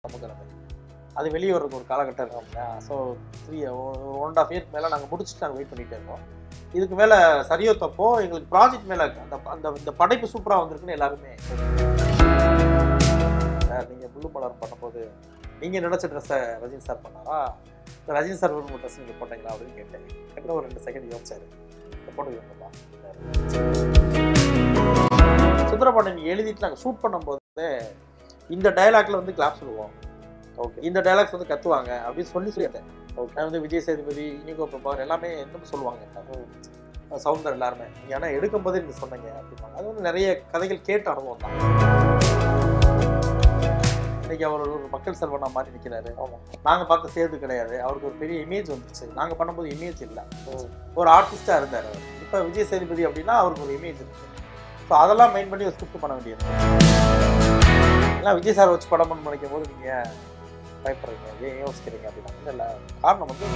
சமுத்திரம் அது வெளியே வர்றதுக்கு ஒரு காலகட்டம் இருக்கும் இல்லையா so three one and half இயர்க்கு மேலே நாங்கள் முடிச்சுட்டு நாங்கள் வெயிட் பண்ணிகிட்டே இருக்கோம் இதுக்கு மேலே சரியோ தப்போ எங்களுக்கு ப்ராஜெக்ட் மேலே அந்த அந்த இந்த படைப்பு சூப்பராக வந்திருக்குன்னு எல்லாருமே சார் நீங்கள் முள்ளு மலர் பண்ணும்போது நீங்கள் நினச்ச ட்ரெஸ்ஸை ரஜினி சார் பண்ணாரா இந்த ரஜினி சார் ஒரு ட்ரெஸ் நீங்கள் போட்டீங்களா அப்படின்னு கேட்டேன் கேட்டால் ஒரு ரெண்டு செகண்ட் யோசிச்சாரு இந்த போட்டு வைப்பா சுந்தரபாண்டியன் எழுதிட்டு நாங்கள் ஷூட் பண்ணும்போது இந்த டயலாக்ல வந்து கிளாப் சொல்லுவோம் ஓகே இந்த டைலாக்ஸ் வந்து கத்துவாங்க அப்படின்னு சொல்லி சொல்லிட்டேன் நான் வந்து விஜய் சேதுபதி இனிகோ பிரபாகர் எல்லாமே என்ன சொல்லுவாங்க சவுந்தர் எல்லாருமே ஏன்னா எடுக்கும்போதே நீங்க சொன்னீங்க அப்படிம்பாங்க அது வந்து நிறைய கதைகள் கேட்ட அனுபவம் தான் இன்னைக்கு அவர் ஒரு மக்கள் செல்வனா மாதிரி நிற்கிறாரு நாங்க பார்த்த சேது கிடையாது அவருக்கு ஒரு பெரிய இமேஜ் வந்துருச்சு நாங்க பண்ணும்போது இமேஜ் இல்லை ஒரு ஆர்டிஸ்டா இருந்தாரு அவர். இப்ப விஜய் சேதுபதி அப்படின்னா அவருக்கு ஒரு இமேஜ் இருக்கு ஸோ அதெல்லாம் மைண்ட் பண்ணி ஒரு ஸ்கிரிப்ட் பண்ண வேண்டியது ஏன்னா விஜய் சார் வச்சு படம் பண்ண நினைக்கும் போது நீங்க பயப்படுறீங்க ஏன் யோசிக்கிறீங்க அப்படின்னா இல்லை காரணம் வந்து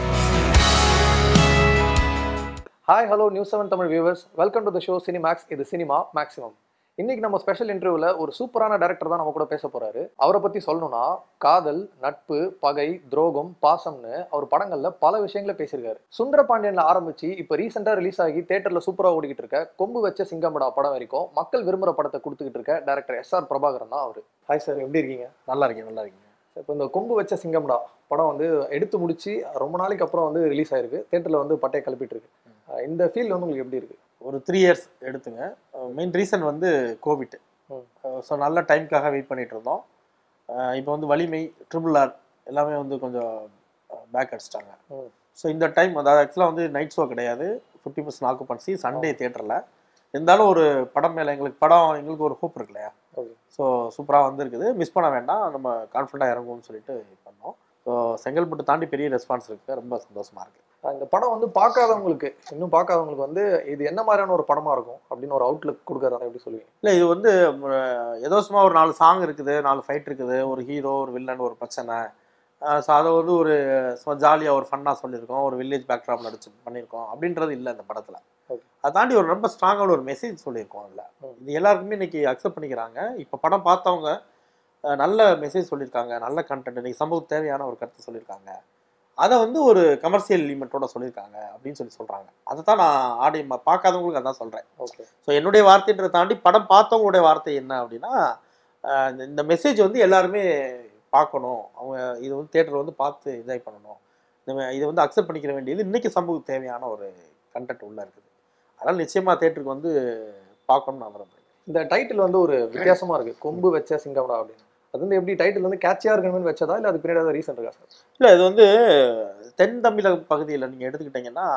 hi hello news seven Tamil viewers welcome to the show Cinemax இது சினிமா மேக்ஸிமம் இன்னைக்கு நம்ம ஸ்பெஷல் இன்டர்வியூல ஒரு சூப்பரான டேரக்டர் தான் நம்ம கூட பேச போறாரு அவரை பத்தி சொல்லணும்னா காதல் நட்பு பகை துரோகம் பாசம்னு அவர் படங்கள்ல பல விஷயங்களை பேசியிருக்காரு சுந்தர பாண்டியன்ல ஆரம்பிச்சு இப்ப ரீசெண்டா ரிலீஸ் ஆகி தேட்டர்ல சூப்பரா ஓடிக்கிட்டு இருக்க கொம்பு வச்ச சிங்கமடா படம் வரைக்கும் மக்கள் விரும்புற படத்தை கொடுத்துக்கிட்டு இருக்க டேரக்டர் எஸ் ஆர் பிரபாகரன் தான் அவரு ஹாய் சார் எப்படி இருக்கீங்க நல்லா இருக்கீங்க நல்லா இருக்கீங்க இப்போ இந்த கொம்பு வச்ச சிங்கம்டா படம் வந்து எடுத்து முடிச்சு ரொம்ப நாளைக்கு அப்புறம் வந்து ரிலீஸ் ஆயிருக்கு தேட்டர்ல வந்து பட்டையை கிளப்பிட்டு இருக்கு அஹ் இந்த ஃபீல் வந்து உங்களுக்கு எப்படி இருக்கு ஒரு த்ரீ இயர்ஸ் எடுத்துங்க மெயின் ரீசன் வந்து கோவிட் ம். ஸோ நல்ல டைம்க்காக வெயிட் பண்ணிட்டு இருந்தோம் இப்போ வந்து வலிமை ட்ரிபிள் ஆர் எல்லாமே வந்து கொஞ்சம் பேக் அடிச்சிட்டாங்க ம். ஸோ இந்த டைம் அதாவது ஆக்சுவலாக வந்து நைட் ஷோ கிடையாது ஃபிஃப்டி பர்சன்ட் ஆக்குபன்சி சண்டே தேட்டரில் இருந்தாலும் ஒரு படம் மேலே எங்களுக்கு படம் எங்களுக்கு ஒரு ஹோப் இருக்கு இல்லையா Okay. ஸோ சூப்பராக வந்திருக்குது மிஸ் பண்ண வேண்டாம் நம்ம கான்ஃபிடண்ட்டாக இறங்குவோம்னு சொல்லிட்டு பண்ணோம் ஸோ செங்கல்பட்டு தாண்டி பெரிய ரெஸ்பான்ஸ் இருக்குது ரொம்ப சந்தோஷமா இருக்கு அஹ் இந்த படம் வந்து பார்க்காதவங்களுக்கு இன்னும் பார்க்காதவங்களுக்கு வந்து இது என்ன மாதிரியான ஒரு படமா இருக்கும் அப்படின்னு ஒரு அவுட்லுக் கொடுக்கறத எப்படி சொல்லுவீங்க இல்லை இது வந்து அஹ், ஏதோ சும்மா ஒரு நாலு சாங் இருக்குது நாலு ஃபைட் இருக்குது ஒரு ஹீரோ ஒரு வில்லன் ஒரு பிரச்சனை ஸோ அதை வந்து ஒரு சும்மா ஜாலியாக ஒரு ஃபன்னாக சொல்லியிருக்கோம் ஒரு வில்லேஜ் பேக்ட்ராப் நடிச்சு பண்ணியிருக்கோம் அப்படின்றது இல்லை இந்த படத்தில் Okay. அதை தாண்டி ஒரு ரொம்ப ஸ்ட்ராங்கான ஒரு மெசேஜ் சொல்லியிருக்கோம் அதில் ம். இது எல்லாருக்குமே இன்னைக்கு அக்செப்ட் பண்ணிக்கிறாங்க இப்போ படம் பார்த்தவங்க அஹ், நல்ல மெசேஜ் சொல்லியிருக்காங்க நல்ல கண்டென்ட் இன்னைக்கு சமூகத்துக்கு தேவையான ஒரு கருத்து சொல்லியிருக்காங்க அதை வந்து ஒரு கமர்ஷியல் எலிமெண்ட்டோட சொல்லியிருக்காங்க அப்படின்னு சொல்லி சொல்கிறாங்க அதை தான் நான் ஆடி பார்க்காதவங்களுக்கு அதான் சொல்கிறேன் ஓகே ஸோ என்னுடைய வார்த்தைன்றதை தாண்டி படம் பார்த்தவங்களுடைய வார்த்தை என்ன அப்படின்னா ஆஹ் இந்த- இந்த மெசேஜ் வந்து எல்லாருமே பார்க்கணும் அவங்க இது வந்து தேட்டர் வந்து பார்த்து என்ஜாய் பண்ணணும் இந்த மே- இதை வந்து அக்செப்ட் பண்ணிக்கிற வேண்டியது இன்னைக்கு சமூகத்துக்கு தேவையான ஒரு கண்டென்ட் உள்ள இருக்குது அதனால் நிச்சயமா தேட்டருக்கு வந்து பார்க்கணும்னு நான் விரும்புகிறேன் இந்த டைட்டில் வந்து ஒரு வித்தியாசமா இருக்கு கொம்பு வச்ச சிங்கம்டா அப்படின்னு அது வந்து எப்படி டைட்டில் வந்து கேட்சியா இருக்கணும்னு வச்சதா இல்ல அது பின்னாடி ரீசன் இருக்கா சார் இல்லை இது வந்து தென் தமிழக பகுதியில் நீங்கள் எடுத்துக்கிட்டீங்கன்னா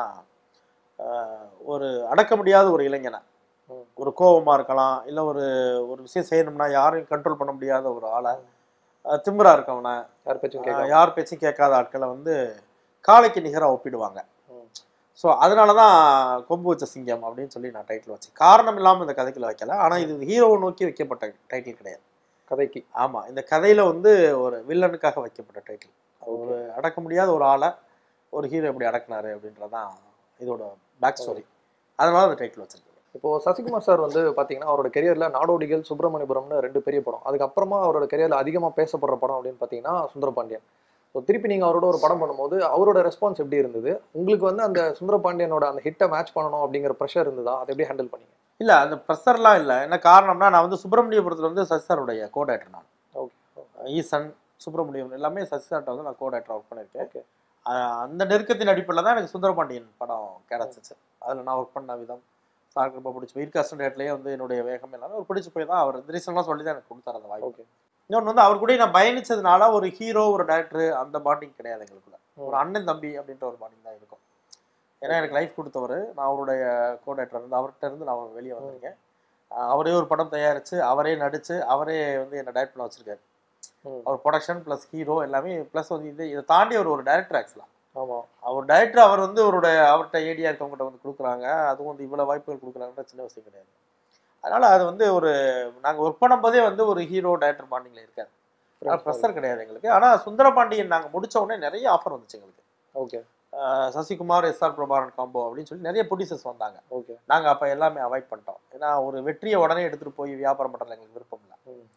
ஆஹ் ஒரு அடக்க முடியாத ஒரு இளைஞனை ம். ஒரு கோபமாக இருக்கலாம் இல்லை ஒரு ஒரு விஷயம் செய்யணும்னா யாரையும் கண்ட்ரோல் பண்ண முடியாத ஒரு ஆளை ஆஹ் திமிரா இருக்கவனை யார் பேச்சும் ஆஹ் கேட்க யார் பேச்சும் கேட்காத ஆட்களை வந்து காளைக்கு நிகராக ஒப்பிடுவாங்க ம். ஸோ அதனால தான் கொம்பு வச்ச சிங்கம் அப்படின்னு சொல்லி நான் டைட்டில் வச்சேன் காரணம் இல்லாமல் இந்த கதைக்குள்ள வைக்கல ஆனால் இது ஹீரோவை நோக்கி வைக்கப்பட்ட டைட்டில் கிடையாது கதைக்கு ஆமாம் இந்த கதையில் வந்து ஒரு வில்லனுக்காக வைக்கப்பட்ட டைட்டில் ஒரு அடக்க முடியாத ஒரு ஆளை ஒரு ஹீரோ எப்படி அடக்குனாரு அப்படின்றதான் இதோட பேக் ஸ்டோரி அதனால அந்த டைட்டில் வச்சிருக்கேன் இப்போ சசிகுமார் சார் வந்து பாத்தீங்கன்னா அவரோட கெரியர்ல நாடோடிகள் சுப்பிரமணியபுரம்னு ரெண்டு பெரிய படம் அதுக்கப்புறமா அவரோட கெரியர்ல அதிகமா பேசப்படுற படம் அப்படின்னு பாத்தீங்கன்னா சுந்தரபாண்டியன் ஸோ திருப்பி நீங்க அவரோட ஒரு படம் பண்ணும்போது அவரோட ரெஸ்பான்ஸ் எப்படி இருந்தது உங்களுக்கு வந்து அந்த சுந்தரபாண்டியனோட அந்த ஹிட்டை மேட்ச் பண்ணணும் அப்படிங்கிற ப்ரெஷர் இருந்ததா அதை எப்படி ஹேண்டில் பண்ணீங்க இல்லை அந்த ப்ரெஷர்லாம் இல்லை என்ன காரணம்னா நான் வந்து சுப்பிரமணியபுரத்தில் வந்து சசி சாருடைய கோடேட்டர் நான் ஓகே ஈசன் சுப்பிரமணியம் எல்லாமே சசி சார்ட்ட வந்து நான் கோடேட்டர் ஒர்க் பண்ணியிருக்கேன் ஓகே ஆஹ் அந்த நெருக்கத்தின் அடிப்படையில் தான் எனக்கு சுந்தரபாண்டியன் படம் கிடச்சிச்சு அதில் நான் ஒர்க் பண்ண விதம் சாருக்கு ரொம்ப பிடிச்சி வெயிட் காஸ்ட் டேட்லேயே வந்து என்னுடைய வேகம் எல்லாமே ஒரு பிடிச்சி போய் தான் அவர் இந்த ரீசன்லாம் சொல்லி தான் எனக்கு கொடுத்தாரு அந்த வாய்ப்பு ஓகே இன்னொன்று வந்து அவர் கூட நான் பயணிச்சதுனால ஒரு ஹீரோ ஒரு டேரக்டர் அந்த பாண்டிங் கிடையாது எங்களுக்குள்ள ஒரு அண்ணன் தம்பி அப்படின்ற ஒரு பாண்டிங் தான் இருக்கும் ஏன்னா எனக்கு லைஃப் கொடுத்தவர் நான் அவருடைய கோ டேரக்டர் இருந்து அவர்கிட்ட இருந்து நான் வெளியே வந்திருக்கேன் ஆஹ் அவரே ஒரு படம் தயாரித்து அவரே நடித்து அவரே வந்து என்னை டைரக்ட் பண்ண வச்சிருக்காரு ம். அவர் ப்ரொடக்ஷன் ப்ளஸ் ஹீரோ எல்லாமே ப்ளஸ் வந்து இது இதை தாண்டி அவர் ஒரு டேரக்டர் ஆக்சுவலாக ஆமா அவர் டைரக்டர் அவர் வந்து அவருடைய அவர்கிட்ட ஏடியா இருக்கவங்ககிட்ட வந்து கொடுக்குறாங்க அதுவும் வந்து இவ்வளோ வாய்ப்புகள் கொடுக்குறாங்கன்ற சின்ன விஷயம் கிடையாது அதனால அது வந்து ஒரு நாங்கள் ஒர்க் பண்ணும்போதே வந்து ஒரு ஹீரோ டைரக்டர் பாண்டிங்கில் இருக்காரு ப்ரெஷர் கிடையாது எங்களுக்கு ஆனால் சுந்தரபாண்டியன் நாங்கள் முடிச்ச உடனே நிறைய ஆஃபர் வந்துச்சு எங்களுக்கு okay ah Sasikumar S R Prabhakaran combo அப்படின்னு சொல்லி நிறைய ப்ரொடியூசர்ஸ் வந்தாங்க ஓகே நாங்கள் அப்போ எல்லாமே அவாய்ட் பண்ணிட்டோம் ஏன்னா ஒரு வெற்றியை உடனே எடுத்துகிட்டு போய் வியாபாரம் பண்ணுறதுல எங்களுக்கு விருப்பம் இல்லை ம்.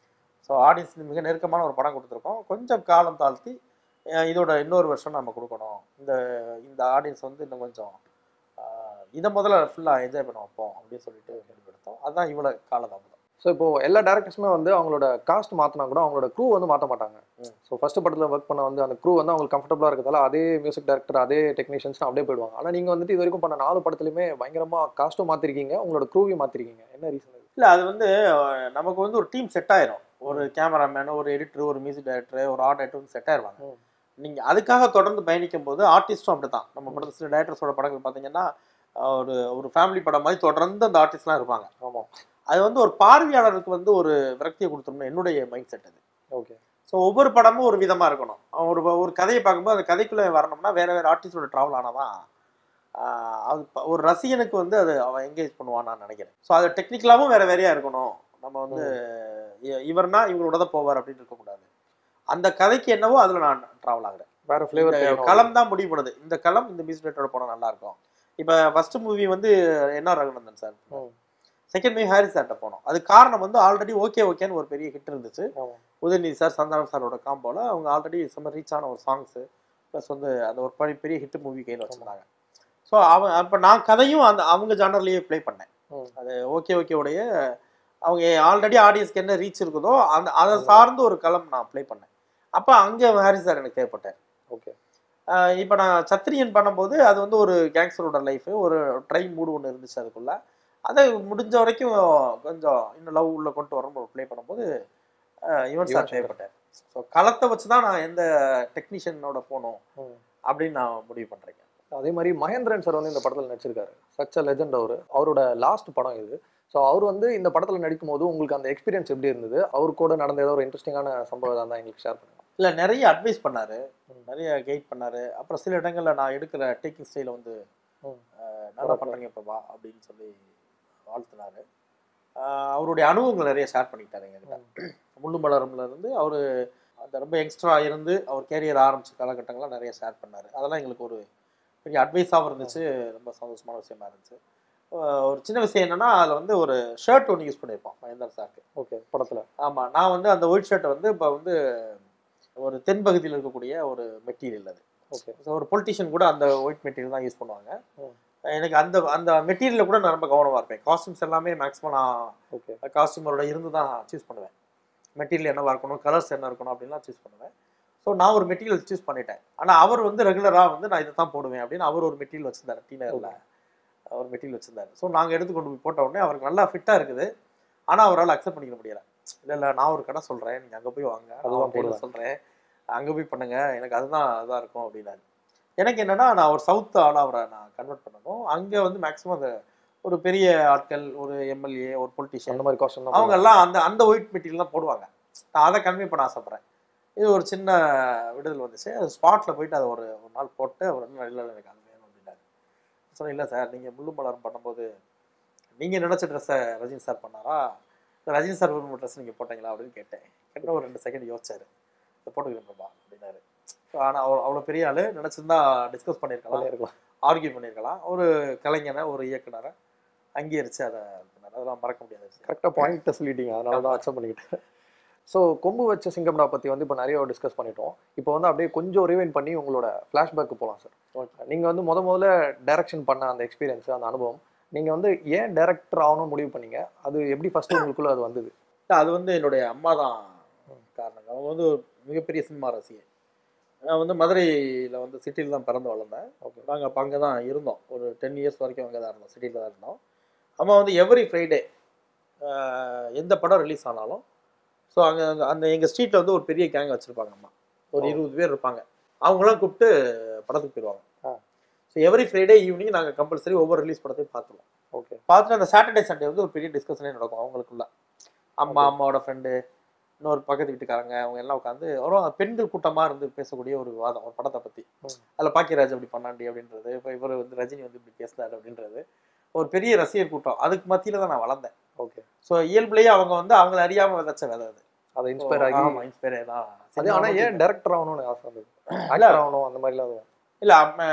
ஸோ ஆடியன்ஸ் மிக நெருக்கமான ஒரு படம் கொடுத்துருக்கோம் கொஞ்சம் காலம் தாழ்த்தி அஹ் இதோட இன்னொரு வருஷம் நம்ம கொடுக்கணும் இந்த இந்த ஆடியன்ஸ் வந்து இன்னும் கொஞ்சம் ஆஹ் இதை முதல்ல ஃபுல்லாக என்ஜாய் பண்ண வைப்போம் அப்படின்னு சொல்லிட்டு முடிவெடுத்தோம் அதுதான் இவ்வளோ காலதாமதம் ஸோ இப்போ எல்லா டேரக்டர்ஸுமே வந்து அவங்களோட காஸ்ட் மாற்றினா கூட அவங்களோட க்ரூ வந்து மாற்ற மாட்டாங்க ம். ஸோ ஃபர்ஸ்ட் படத்தில் ஒர்க் பண்ண வந்து அந்த க்ரூ வந்து அவங்களுக்கு கம்ஃபர்டபுளாக இருக்கிறதால அதே மியூசிக் டேரக்டர் அதே டெக்னீஷியன்ஸ் அப்படியே போயிடுவாங்க ஆனால் நீங்கள் வந்துட்டு இது வரைக்கும் பண்ண நாலு படத்துலையுமே பயங்கரமாக காஸ்ட்டும் மாற்றிருக்கீங்க உங்களோட க்ரூவையும் மாற்றிருக்கீங்க என்ன ரீசன் அது இல்லை அது வந்து அஹ் நமக்கு வந்து ஒரு டீம் செட் ஆயிரும் ஒரு கேமராமேன் ஒரு எடிட்டர் ஒரு மியூசிக் டைரக்டர் ஒரு ஆர்ட் டைரக்டர் செட் ஆயிருவாங்க ம். நீங்க அதுக்காக தொடர்ந்து பயணிக்கும் போது ஆர்டிஸ்டும் அப்படிதான் நம்ம படத்துல சில டேரக்டர்ஸோட படங்கள் பார்த்தீங்கன்னா அஹ் ஒரு ஒரு ஃபேமிலி படம் மாதிரி தொடர்ந்து அந்த ஆர்டிஸ்ட்லாம் இருப்பாங்க ஆமாம் அது வந்து ஒரு பார்வையாளருக்கு வந்து ஒரு விரக்தியை கொடுத்துருணும் என்னுடைய மைண்ட் செட் அது ஓகே ஸோ ஒவ்வொரு படமும் ஒரு விதமா இருக்கணும் அவன் ஒரு ஒரு கதையை பார்க்கும்போது அந்த கதைக்குள்ள வரணும்னா வேற வேற ஆர்டிஸ்டோட ட்ராவல் ஆனாதான் ஆஹ் அது ப- ஒரு ரசிகனுக்கு வந்து அது அவன் என்கேஜ் பண்ணுவான்னு நான் நினைக்கிறேன் ஸோ அது டெக்னிக்கலாவும் வேற வேறையா இருக்கணும் நம்ம வந்து இ- இவர்னா இவங்களோட தான் போவார் அப்படின்னு இருக்கக்கூடாது அந்த கதைக்கு என்னவோ அதுல நான் ட்ராவல் ஆகுறேன் வேற ஃப்ளேவர் இந்த களம் தான் முடிவு பண்ணுது இந்த களம் இந்த மியூசிக் டேரக்டரோட படம் நல்லா இருக்கும் இப்போ ஃபர்ஸ்ட் மூவி வந்து என்ன ரகுநந்தன் சார் ம். செகண்ட் மூவி ஹாரிஸ் சார்ட்ட போனோம் அது காரணம் வந்து ஆல்ரெடி ஓகே ஓகேன்னு ஒரு பெரிய ஹிட் இருந்துச்சு ஆமாம் உதயநிதி சார் சந்தானம் சாரோட காம்போல அவங்க ஆல்ரெடி செம்ம ரீச் ஆன ஒரு சாங்ஸு ப்ளஸ் வந்து அந்த ஒரு படி பெரிய ஹிட் மூவி கையில் வச்சிருந்தாங்க ஸோ அவன் அப்போ நான் கதையும் அந்த அவங்க ஜானர்லேயே ப்ளே பண்ணேன் ம். அது ஓகே ஓகே உடைய அவங்க ஆல்ரெடி ஆடியன்ஸ்க்கு என்ன ரீச் இருக்குதோ அந்த அதை சார்ந்து ஒரு களம் நான் ப்ளே பண்ணேன் அப்போ அங்கே ஹாரிஸ் சார் எனக்கு தேவைப்பட்டார் ஓகே இப்போ நான் சத்திரியன் பண்ணும்போது அது வந்து ஒரு கேங்ஸ்டரோட லைஃப் ஒரு ட்ரைன் மூடு ஒன்று இருந்துச்சு அதுக்குள்ள அதை முடிஞ்ச வரைக்கும் கொஞ்சம் இன்னும் லவ் உள்ள கொண்டு வரணும் ப்ளே பண்ணும்போது அஹ், யுவன் சார் யுவன் சங்கர். தேவைப்பட்டார் ஸோ களத்தை வச்சு தான் நான் எந்த டெக்னீஷியனோட போகணும் ம். அப்படின்னு நான் முடிவு பண்ணுறேன் அதே மாதிரி மகேந்திரன் சார் வந்து இந்த படத்தில் நடிச்சிருக்காரு சச் அ லெஜண்ட் அவர் அவரோட லாஸ்ட் படம் இது ஸோ அவர் வந்து இந்த படத்தில் நடிக்கும் போது உங்களுக்கு அந்த எக்ஸ்பீரியன்ஸ் எப்படி இருந்தது அவர் கூட நடந்த ஏதோ ஒரு இன்ட்ரெஸ்டிங்கான சம்பவம் தான் எங்களுக்கு ஷேர் பண்ணுங்க இல்லை நிறைய அட்வைஸ் பண்ணாரு ம். நிறைய கைட் பண்ணாரு அப்புறம் சில இடங்கள்ல நான் எடுக்கிற டேக்கிங் ஸ்டைல வந்து ம். அஹ், நல்லா பண்ணுறீங்க இப்போவா அப்படின்னு சொல்லி வாழ்த்தினாரு அஹ், அவருடைய அனுபவங்கள் நிறைய ஷேர் பண்ணிக்கிட்டாரு எங்ககிட்ட முள்ளு மலரம்ல இருந்து அவர் அந்த ரொம்ப எக்ஸ்ட்ரா இருந்து அவர் கேரியர் ஆரம்பிச்ச காலகட்டங்கள்லாம் நிறைய ஷேர் பண்ணாரு அதெல்லாம் எங்களுக்கு ஒரு பெரிய அட்வைஸாகவும் இருந்துச்சு ரொம்ப சந்தோஷமான விஷயமா இருந்துச்சு அஹ், ஒரு சின்ன விஷயம் என்னன்னா அதில் வந்து ஒரு ஷர்ட் ஒன்று யூஸ் பண்ணியிருப்போம் மகேந்தர் சாருக்கு ஓகே படத்தில் ஆமாம் நான் வந்து அந்த ஒயிட் ஷர்ட்டை வந்து இப்போ வந்து ஒரு தென்பகுதியில் இருக்கக்கூடிய ஒரு மெட்டீரியல் அது ஓகே So, ஒரு பொலிட்டிஷியன் கூட அந்த ஒயிட் மெட்டீரியல் தான் யூஸ் பண்ணுவாங்க ம். எனக்கு அந்த அந்த மெட்டீரியலில் கூட நான் ரொம்ப கவனமாக இருப்பேன் காஸ்டியூம்ஸ் எல்லாமே மேக்ஸிமம் நான் ஓகே காஸ்டியூமரோட இருந்து தான் சூஸ் பண்ணுவேன் மெட்டீரியல் என்னவா இருக்கணும் கலர்ஸ் என்ன இருக்கணும் அப்படின்லாம் சூஸ் பண்ணுவேன் ஸோ நான் ஒரு மெட்டீரியல் சூஸ் பண்ணிட்டேன் ஆனால் அவர் வந்து ரெகுலராக வந்து நான் இதை தான் போடுவேன் அப்படின்னு அவர் ஒரு மெட்டீரியல் வச்சிருந்தாரு டீனரில் ஒரு மெட்டீரியல் வச்சிருந்தாரு ஸோ நாங்கள் எடுத்து கொண்டு போய் போட்ட உடனே அவருக்கு நல்லா ஃபிட்டாக இருக்குது ஆனால் அவரால் அக்செப்ட் பண்ணிக்க முடியல இல்லை இல்லை நான் ஒரு கடை சொல்கிறேன் நீங்கள் அங்கே போய் வாங்க அதுதான் அதுதான் போடுவேன். சொல்கிறேன் அங்கே போய் பண்ணுங்க எனக்கு அதுதான் இதாக இருக்கும் அப்படின்னாரு எனக்கு என்னன்னா நான் ஒரு சவுத் ஆளாக அவரை நான் கன்வெர்ட் பண்ணணும் அங்கே வந்து மேக்ஸிமம் அந்த ஒரு பெரிய ஆட்கள் ஒரு எம்எல்ஏ ஒரு பொலிட்டிஷியன் அந்த மாதிரி காஸ்டியூம் அவங்க எல்லாம் அந்த அந்த ஒயிட் மெட்டீரியல் தான் போடுவாங்க நான் அதை கன்வே பண்ண ஆசைப்படுறேன் இது ஒரு சின்ன விடுதல் வந்துச்சு அது ஸ்பாட்டில் போயிட்டு அதை ஒரு ஒரு நாள் போட்டு அவர் வந்து இல்லை எனக்கு அது வேணும் அப்படின்னாரு சொன்னேன் இல்லை சார் நீங்கள் முள்ளு மலரும் பண்ணும்போது நீங்கள் நினச்ச ட்ரெஸ்ஸை ரஜினி சார் பண்ணாரா இல்லை ரஜினி சார் விரும்ப ட்ரெஸ் நீங்கள் போட்டீங்களா அப்படின்னு கேட்டேன் கேட்ட ஒரு ரெண்டு செகண்ட் யோசிச்சாரு இதை போட்டுக்கிறேன்ப்பா அப்படின்னாரு ஆனால் அவர் அவ்வளோ பெரிய ஆள் நினச்சிருந்தா டிஸ்கஸ் பண்ணியிருக்கலாம் இருக்கலாம் ஆர்கியூ பண்ணியிருக்கலாம் ஒரு கலைஞனை ஒரு இயக்குனரை அங்கீகரித்து அதை பண்ணாரு. அதெல்லாம் மறக்க முடியாத விஷயம் கரெக்டாக பாயிண்ட்டை சொல்லிட்டீங்க அதனால தான் அக்செப்ட் பண்ணிக்கிட்டேன் ஸோ கொம்பு வச்ச சிங்கம்டா பற்றி வந்து இப்போ நிறைய டிஸ்கஸ் பண்ணிட்டோம் இப்போ வந்து அப்படியே கொஞ்சம் ரிவைன் பண்ணி உங்களோட ஃப்ளாஷ்பேக்கு போகலாம் சார் ஓகே நீங்கள் வந்து முத முதல்ல டைரக்ஷன் பண்ண அந்த எக்ஸ்பீரியன்ஸ் அந்த அனுபவம் நீங்கள் வந்து ஏன் டைரக்டர் ஆகணும்னு முடிவு பண்ணீங்க அது எப்படி ஃபர்ஸ்ட் உங்களுக்குள்ள அது வந்தது இல்ல, அது வந்து என்னுடைய அம்மா தான் காரணம் அவங்க வந்து ஒரு மிகப்பெரிய சினிமா ரசிகை நான் வந்து மதுரையில் வந்து சிட்டியில் தான் பிறந்து வளர்ந்தேன் ஓகே நாங்கள் அப்போ அங்கே தான் இருந்தோம் ஒரு டென் இயர்ஸ் வரைக்கும் அங்கே தான் இருந்தோம் சிட்டியில் தான் இருந்தோம் அம்மா வந்து எவ்ரி ஃப்ரைடே எந்த படம் ரிலீஸ் ஆனாலும் ஸோ அங்கே அந்த எங்கள் ஸ்ட்ரீட்டில் வந்து ஒரு பெரிய கேங் வச்சுருப்பாங்க அம்மா ஒரு ஓ. இருபது பேர் இருப்பாங்க அவங்களாம் கூப்பிட்டு படத்துக்கு போயிடுவாங்க ஆ. ஸோ எவ்ரி ஃப்ரைடே ஈவினிங் நாங்கள் கம்பல்சரி ஒவ்வொரு ரிலீஸ் படத்தையும் பார்த்துருவோம் ஓகே பார்த்துட்டு அந்த சாட்டர்டே சண்டே வந்து ஒரு பெரிய டிஸ்கஷனே நடக்கும் அவங்களுக்குள்ள அம்மா அம்மாவோட ஃப்ரெண்டு இன்னொரு பக்கத்து வீட்டுக்காரங்க அவங்க எல்லாம் உட்காந்து ஒரு பெண்கள் கூட்டமா இருந்து பேசக்கூடிய ஒரு விவாதம் ஒரு படத்தை பத்தி ம். அதுல பாக்கியராஜ் அப்படி பண்ணாண்டி அப்படின்றது இப்போ இவர் வந்து ரஜினி வந்து இப்படி பேசினாரு அப்படின்றது ஒரு பெரிய ரசிகர் கூட்டம் அதுக்கு மத்தியில தான் நான் வளர்ந்தேன் ஓகே ஸோ இயல்புலயே அவங்க வந்து அவங்கள அறியாம விதைச்ச விதை அது அதை இன்ஸ்பயர் ஆகி ஆமா இன்ஸ்பயர் தான் அது ஆனா ஏன் டைரக்டர் ஆகணும்னு ஆசை வந்தது ஆக்டர் ஆகணும் அந்த மாதிரிலாம் அதுவும் இல்ல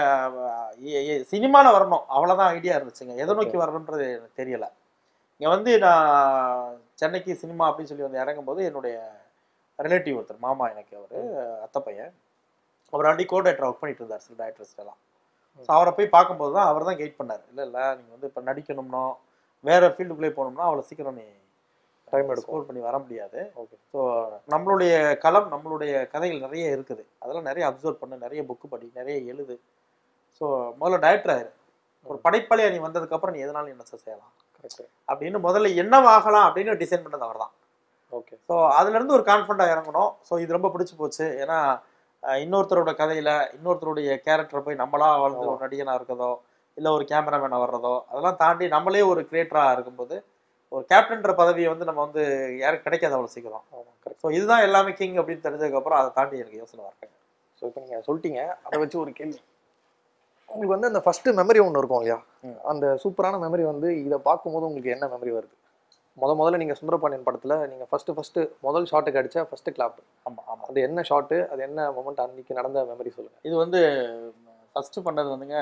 சினிமால வரணும் அவ்வளவுதான் ஐடியா இருந்துச்சுங்க எதை நோக்கி வரணுன்றது எனக்கு தெரியல இங்க வந்து நான் சென்னைக்கு சினிமா அப்படின்னு சொல்லி வந்து இறங்கும் போது என்னுடைய ரிலேட்டிவ் ஒருத்தர் மாமா எனக்கு அவர் அத்தை பையன் அவர் ஆண்டி கோ டேரக்டர் ஒர்க் பண்ணிட்டு இருந்தார் சில டேரக்டர்ஸ் எல்லாம் ஸோ அவரை போய் பார்க்கும்போது தான் அவர் தான் கைட் பண்ணார் இல்லை இல்லை நீங்கள் வந்து இப்போ நடிக்கணும்னோ வேற ஃபீல்டுக்குள்ளே போகணும்னா அவ்வளோ சீக்கிரம் நீ டைம் எடுக்கும் ஸ்கோர் பண்ணி வர முடியாது ஓகே ஸோ நம்மளுடைய களம் நம்மளுடைய கதைகள் நிறைய இருக்குது அதெல்லாம் நிறைய அப்சர்வ் பண்ணு நிறைய புக்கு படி நிறைய எழுது ஸோ முதல்ல டைரக்டர் ஆயிரு ஒரு படைப்பாளியா நீ வந்ததுக்கப்புறம் நீ எதனாலும் என்ன செய்யலாம் கரெக்ட் அப்படின்னு முதல்ல என்னவாகலாம் அப்படின்னு டிசைன் பண்ணது அவர் தான் ஓகே ஸோ அதுலேருந்து ஒரு கான்ஃபிடண்டாக இறங்கணும் ஸோ இது ரொம்ப பிடிச்சி போச்சு ஏன்னா அஹ், இன்னொருத்தரோட கதையில இன்னொருத்தருடைய கேரக்டரை போய் நம்மளா வளர்ந்து ஒரு நடிகனாக இருக்கதோ இல்லை ஒரு கேமராமேனாக வர்றதோ அதெல்லாம் தாண்டி நம்மளே ஒரு கிரியேட்டராக இருக்கும்போது ஒரு கேப்டன்ற பதவியை வந்து நம்ம வந்து யாருக்கு கிடைக்காது அவ்வளோ சீக்கிரம் ஆமாம் கரெக்ட் ஸோ இதுதான் எல்லாமே கிங் அப்படின்னு தெரிஞ்சதுக்கப்புறம் அதை தாண்டி எனக்கு யோசனை வரேன் ஸோ இப்போ நீங்கள் சொல்லிட்டீங்க அதை வச்சு ஒரு கேள்வி உங்களுக்கு வந்து அந்த ஃபர்ஸ்ட் மெமரி ஒன்று இருக்கும் இல்லையா ம். அந்த சூப்பரான மெமரி வந்து இதை பார்க்கும்போது உங்களுக்கு என்ன மெமரி வருது முத முதல்ல நீங்கள் சுந்தரபாண்டியன் படத்தில் நீங்கள் ஃபஸ்ட்டு ஃபஸ்ட்டு முதல் ஷாட்டுக்கு அடிச்ச ஃபஸ்ட்டு கிளாப் ஆமாம் ஆமாம் அது என்ன ஷாட்டு அது என்ன மொமெண்ட் அன்னைக்கு நடந்த மெமரி சொல்லுங்கள் இது வந்து ஃபஸ்ட்டு பண்ணது வந்துங்க